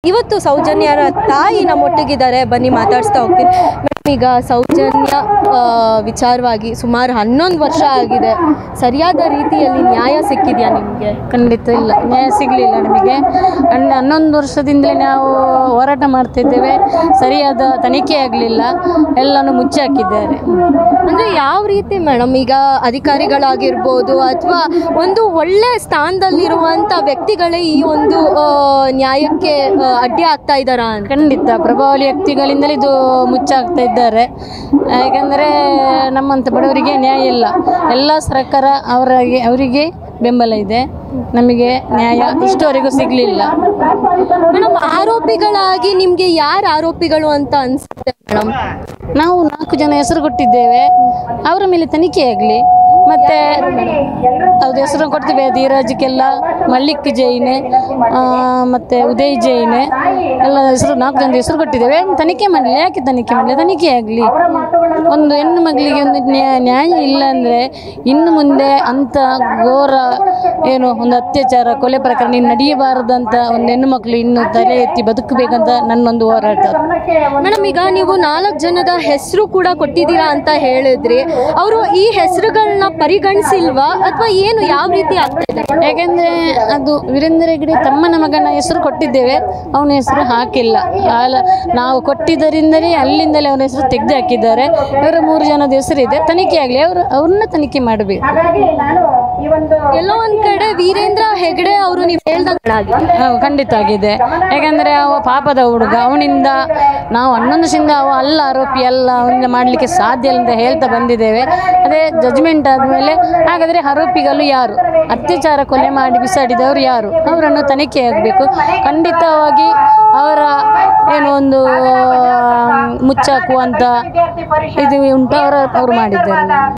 ಇವತ್ತು ಸೌಜನ್ಯರ ತಾಯಿ ನಮ್ಮೊಟ್ಟಿಗಿದ್ದಾರೆ ಬನ್ನಿ ಮಾತಾಡಿಸ್ತಾ ಹೋಗ್ತೀನಿ ಮೇಡಮ್ ಈಗ ಸೌಜನ್ಯ ಆ, ವಿಚಾರವಾಗಿ ಸುಮಾರು ಹನ್ನೊಂದು ವರ್ಷ ಆಗಿದೆ ಸರಿಯಾದ ರೀತಿಯಲ್ಲಿ ನ್ಯಾಯ ಸಿಕ್ಕಿದೆಯಾ ನಿಮಗೆ ಖಂಡಿತ ಇಲ್ಲ ನ್ಯಾಯ ಸಿಗಲಿಲ್ಲ ನಮಗೆ ಅಂಡ್ ಹನ್ನೊಂದು ವರ್ಷದಿಂದಲೇ ನಾವು ಹೋರಾಟ ಮಾಡ್ತಿದ್ದೇವೆ ಸರಿಯಾದ ತನಿಖೆ ಆಗಲಿಲ್ಲ ಎಲ್ಲನೂ ಮುಚ್ಚಿ ಹಾಕಿದ್ದಾರೆ ಅಂದರೆ ಯಾವ ರೀತಿ ಮೇಡಮ್ ಈಗ ಅಧಿಕಾರಿಗಳಾಗಿರ್ಬೋದು ಅಥವಾ ಒಂದು ಒಳ್ಳೆ ಸ್ಥಾನದಲ್ಲಿರುವಂಥ ವ್ಯಕ್ತಿಗಳೇ ಈ ಒಂದು ಆ, ನ್ಯಾಯಕ್ಕೆ ಆ, ಅಡ್ಡಿ ಆಗ್ತಾ ಇದ್ದಾರಾ ಅಂತ ಖಂಡಿತ ಪ್ರಭಾವಳಿ ವ್ಯಕ್ತಿಗಳಿಂದಲೇ ಇದು ಮುಚ್ಚಾಗ್ತಾ ಇದ್ದಾರೆ ಯಾಕಂದರೆ ನಮ್ಮಂಥ ಬಡವರಿಗೆ ನ್ಯಾಯ ಇಲ್ಲ ಎಲ್ಲ ಸರ್ಕಾರ ಅವರಿಗೆ ಅವರಿಗೆ ಬೆಂಬಲ ಇದೆ ನಮಗೆ ನ್ಯಾಯ ಇಷ್ಟವರೆಗೂ ಸಿಗಲಿಲ್ಲ ಮೇಡಮ್ ಆರೋಪಿಗಳಾಗಿ ನಿಮಗೆ ಯಾರು ಆರೋಪಿಗಳು ಅಂತ ಅನ್ಸುತ್ತೆ ಮೇಡಮ್ ನಾವು ನಾಲ್ಕು ಜನ ಹೆಸರು ಕೊಟ್ಟಿದ್ದೇವೆ ಅವರ ಮೇಲೆ ತನಿಖೆ ಆಗಲಿ ಮತ್ತೆ ಅದು ಹೆಸರು ಕೊಡ್ತೇವೆ ಧೀರಜ್ಗೆಲ್ಲ ಮಲ್ಲಿಕ್ ಜೈನ್ ಆ, ಮತ್ತೆ ಉದಯ್ ಜೈನ್ ಎಲ್ಲ ಹೆಸರು ನಾಲ್ಕು ಜನ ಹೆಸರು ಕೊಟ್ಟಿದ್ದೇವೆ ತನಿಖೆ ಮಾಡಲಿ ಯಾಕೆ ತನಿಖೆ ಮಾಡಲಿ ತನಿಖೆ ಆಗಲಿ ಒಂದು ಹೆಣ್ಣು ಮಗಳಿಗೆ ಒಂದು ನ್ಯಾಯ ನ್ಯಾಯ ಇಲ್ಲ ಅಂದರೆ ಇನ್ನು ಮುಂದೆ ಅಂಥ ಘೋರ ಏನು ಒಂದು ಅತ್ಯಾಚಾರ ಕೊಲೆ ಪ್ರಕರಣ ಇನ್ನು ನಡೆಯಬಾರದಂತ ಒಂದು ಹೆಣ್ಣು ಮಕ್ಕಳು ಇನ್ನು ತಲೆ ಎತ್ತಿ ಬದುಕಬೇಕಂತ ನನ್ನೊಂದು ಹೋರಾಟ ಮೇಡಮ್ ಈಗ ನೀವು ನಾಲ್ಕು ಜನದ ಹೆಸರು ಕೂಡ ಕೊಟ್ಟಿದ್ದೀರಾ ಅಂತ ಹೇಳಿದ್ರಿ ಅವರು ಈ ಹೆಸರುಗಳನ್ನ ಪರಿಗಣಿಸಿಲ್ವಾ ಅಥವಾ ಏನು ಯಾವ ರೀತಿ ಆಗ್ತಾ ಇದೆ ಯಾಕೆಂದ್ರೆ ಅದು ವೀರೇಂದ್ರ ಹೆಗ್ಡೆ ತಮ್ಮನ ಮಗನ ಹೆಸರು ಕೊಟ್ಟಿದ್ದೇವೆ ಅವನ ಹೆಸರು ಹಾಕಿಲ್ಲ ಅಲ್ಲ ನಾವು ಕೊಟ್ಟಿದ್ದರಿಂದಲೇ ಅಲ್ಲಿಂದಲೇ ಅವನ ಹೆಸರು ತೆಗೆದು ಹಾಕಿದ್ದಾರೆ ಇವರ ಮೂರು ಜನದ ಹೆಸರಿದೆ ತನಿಖೆ ಆಗಲಿ ಅವರು ಅವ್ರನ್ನ ತನಿಖೆ ಮಾಡಬೇಕು ಎಲ್ಲೋ ಒಂದ್ ಕಡೆ ವೀರೇಂದ್ರ ಹೆಗಡೆ ಅವರು ನೀವು ಹೇಳ್ದಂಗೆ ಖಂಡಿತ ಆಗಿದೆ ಯಾಕಂದ್ರೆ ಅವ ಪಾಪದ ಹುಡುಗ ಅವನಿಂದ ನಾವು ಹನ್ನೊಂದರಿಂದ ಅವ ಅಲ್ಲ ಆರೋಪಿ ಅಲ್ಲ ಅವನಿಂದ ಮಾಡಲಿಕ್ಕೆ ಸಾಧ್ಯ ಇಲ್ಲ ಅಂತ ಹೇಳ್ತಾ ಬಂದಿದ್ದೇವೆ ಅದೇ ಜಜ್ಮೆಂಟ್ ಆದಮೇಲೆ ಹಾಗಾದರೆ ಆರೋಪಿಗಳು ಯಾರು ಅತ್ಯಾಚಾರ ಕೊಲೆ ಮಾಡಿ ಬಿಸಾಡಿದವರು ಯಾರು ಅವರನ್ನು ತನಿಖೆ ಆಗಬೇಕು ಖಂಡಿತವಾಗಿ ಅವರ ಏನು ಒಂದು ಆ, ಮುಚ್ಚಾಕುವಂಥ ಇದು ಉಂಟು ಅವರ ಅವರು ಮಾಡಿದ್ದಾರೆ